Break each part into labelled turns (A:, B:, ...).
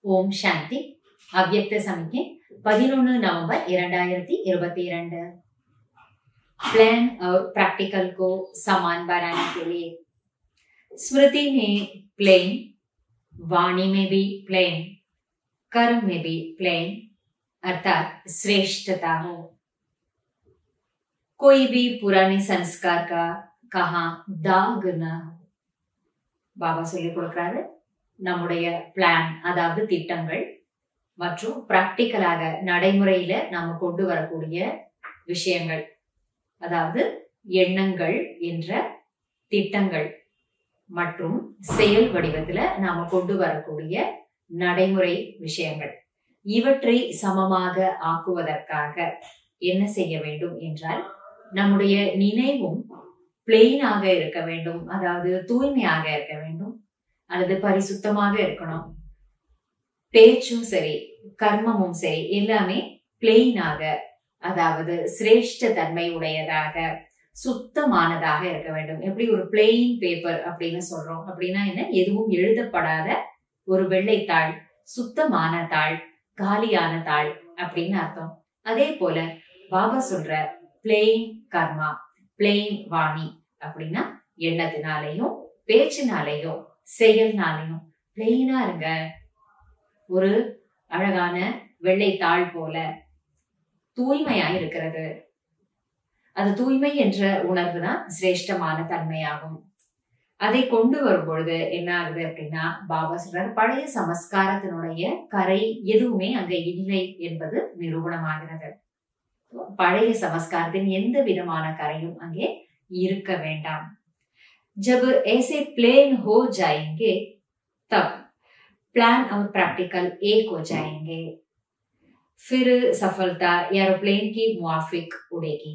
A: ஓம் சாந்தி அவ்யக்த சமிக்கை பதினொன்று நவம்பர் இரண்டாயிரத்தி இருபத்தி இரண்டு प्लान और प्रैक्टिकल को समान बनाने के लिए स्मृति में प्लेन वाणी में भी प्लेन कर्म में भी प्लेन अर्थात श्रेष्ठता हो कोई भी पुराने संस्कार का कहा दाग न हो பாபா சொல்லிக் கொடுக்கிறாரு நம்முடைய பிளான் அதாவது திட்டங்கள் மற்றும் பிராக்டிக்கலாக நடைமுறையில நாம கொண்டு வரக்கூடிய விஷயங்கள் அதாவது எண்ணங்கள் என்ற திட்டங்கள் மற்றும் செயல் வடிவத்துல நாம கொண்டு வரக்கூடிய நடைமுறை விஷயங்கள் இவற்றை சமமாக ஆக்குவதற்காக என்ன செய்ய வேண்டும் என்றால் நம்முடைய நினைவும் பிளெயினாக இருக்க வேண்டும் அதாவது தூய்மையாக இருக்க வேண்டும் அல்லது பரிசுத்தமாக இருக்கணும் பேச்சும் சரி கர்மமும் சரி எல்லாமே பிளெயினாக அதாவது சிரேஷ்ட தன்மை உடையதாக சுத்தமானதாக இருக்க வேண்டும் எப்படி ஒரு பிளெயின் பேப்பர் அப்படின்னு சொல்றோம் அப்படின்னா என்ன எதுவும் எழுதப்படாத ஒரு வெள்ளைத்தாள் சுத்தமான தாள் காலியான தாள் அப்படின்னு அர்த்தம் அதே போல பாபா சொல்ற பிளெயின் கர்மா பிளெயின் வாணி அப்படின்னா எண்ணத்தினாலையும் பேச்சினாலையும் செயல்னாலையும் பிளெயினா இருங்க ஒரு அழகான வெள்ளைத்தாள் போல தூய்மையா இருக்கிறது அது தூய்மை என்ற உணர்வு தான் சிரேஷ்டமான தன்மையாகும் அதை கொண்டு வரும் பொழுது என்ன ஆகுது அப்படின்னா பாபா சொல்றாரு பழைய சமஸ்காரத்தினுடைய கரை எதுவுமே அங்க இல்லை என்பது நிரூபணமாகிறது பழைய சமஸ்காரத்தின் எந்த விதமான கரையும் அங்கே இருக்க வேண்டாம் जब ऐसे प्लेन हो जाएंगे तब प्लान और प्रैक्टिकल एक हो जाएंगे फिर सफलता एरोप्लेन की मुआफिक उड़ेगी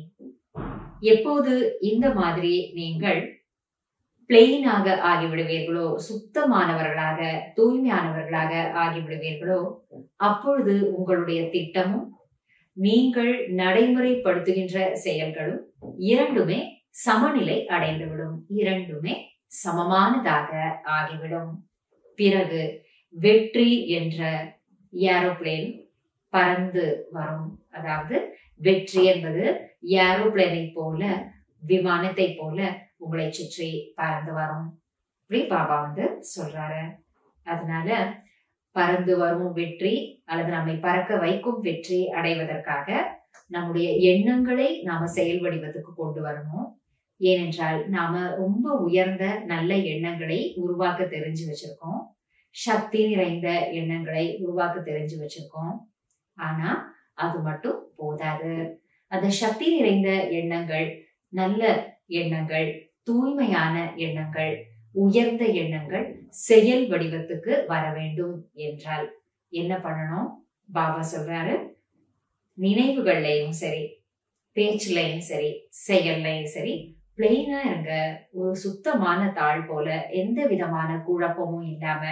A: எப்போது இந்த மாதிரி நீங்கள் பிளெயினாக ஆகிவிடுவீர்களோ சுத்தமானவர்களாக தூய்மையானவர்களாக ஆகிவிடுவீர்களோ அப்பொழுது உங்களுடைய திட்டமும் நீங்கள் நடைமுறைப்படுத்துகின்ற செயல்களும் இரண்டுமே சமநிலை அடைந்துவிடும் இரண்டுமே சமமானதாக ஆகிவிடும் பிறகு வெற்றி என்ற ஏரோப்ளேன் பறந்து வரும் அதாவது வெற்றி என்பது ஏரோப்ளேனை போல விமானத்தை போல உங்களை சுற்றி பறந்து வரும் இப்படி பாபா வந்து சொல்றாரு அதனால பறந்து வரும் வெற்றி அல்லது நம்மை பறக்க வைக்கும் வெற்றி அடைவதற்காக நம்முடைய எண்ணங்களை நாம செயல் வடிவத்துக்கு கொண்டு வரணும் ஏனென்றால் நாம ரொம்ப உயர்ந்த நல்ல எண்ணங்களை உருவாக்க தெரிஞ்சு வச்சிருக்கோம் சக்தி நிறைந்த எண்ணங்களை உருவாக்க தெரிஞ்சு வச்சிருக்கோம் ஆனா அது மட்டும் போதாது அந்த சக்தி நிறைந்த எண்ணங்கள் நல்ல எண்ணங்கள் தூய்மையான எண்ணங்கள் உயர்ந்த எண்ணங்கள் செயல் வடிவத்துக்கு வர வேண்டும் என்றால் என்ன பண்ணணும் பாபா சொல்றாரு நினைவுகள்லையும் சரி பேச்சுலையும் சரி செயல்லையும் சரி பிளெயினா இருங்க ஒரு சுத்தமான தாள் போல எந்த விதமான குழப்பமும் இல்லாம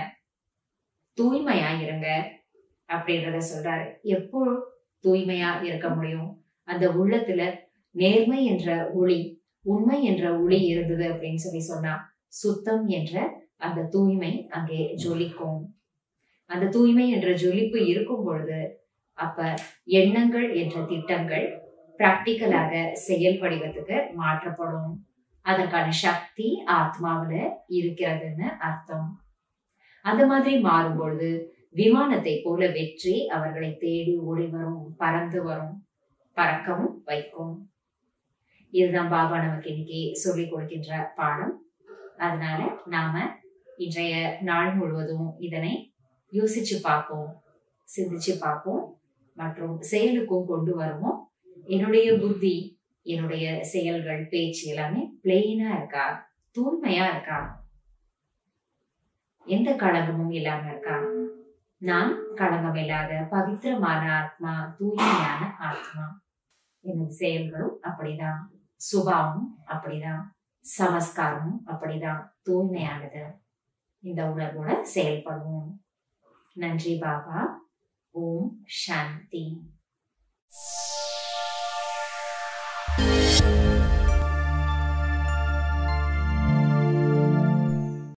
A: தூய்மையா இருங்க அப்படின்றத சொல்றாரு எப்போ தூய்மையா இருக்க முடியும் அந்த உள்ளத்துல நேர்மை என்ற ஒளி உண்மை என்ற ஒளி இருந்தது அப்படின்னு சொல்லி சொன்னா சுத்தம் என்ற அந்த தூய்மை அங்கே ஜொலிக்கும் அந்த தூய்மை என்ற ஜொலிப்பு இருக்கும் பொழுது அப்ப எண்ணங்கள் என்ற திட்டங்கள் பிராக்டிக்கலாக செயல் வடிவத்துக்கு மாற்றப்படும் அதற்கான சக்தி ஆத்மாவில இருக்கிறதுன்னு அர்த்தம் அந்த மாதிரி மாறும் பொழுது விமானத்தை போல வெற்றி அவர்களை தேடி ஓடி வரும் பறந்து வரும் பறக்கவும் வைக்கும் இதுதான் பாபா நமக்கு இன்னைக்கு சொல்லிக் கொடுக்கின்ற பாடம் அதனால நாம இன்றைய நாள் முழுவதும் இதனை யோசிச்சு பார்ப்போம் சிந்திச்சு பார்ப்போம் மற்றும் செயலுக்கும் கொண்டு வருவோம் என்னுடைய புத்தி என்னுடைய செயல்கள் பேச்சு எல்லாமே பிளெயினா இருக்கா தூய்மையா இருக்கா எந்த களங்கமும் இல்லாம இருக்கா நான் களங்கம் இல்லாத பவித்திரமான ஆத்மா தூய்மையான ஆத்மா எனது செயல்களும் அப்படிதான் சுபாவமும் அப்படிதான் சமஸ்காரமும் அப்படிதான் தூய்மையானது இந்த உணர்வோட செயல்படுவோம் நன்றி பாபா ஓம் சாந்தி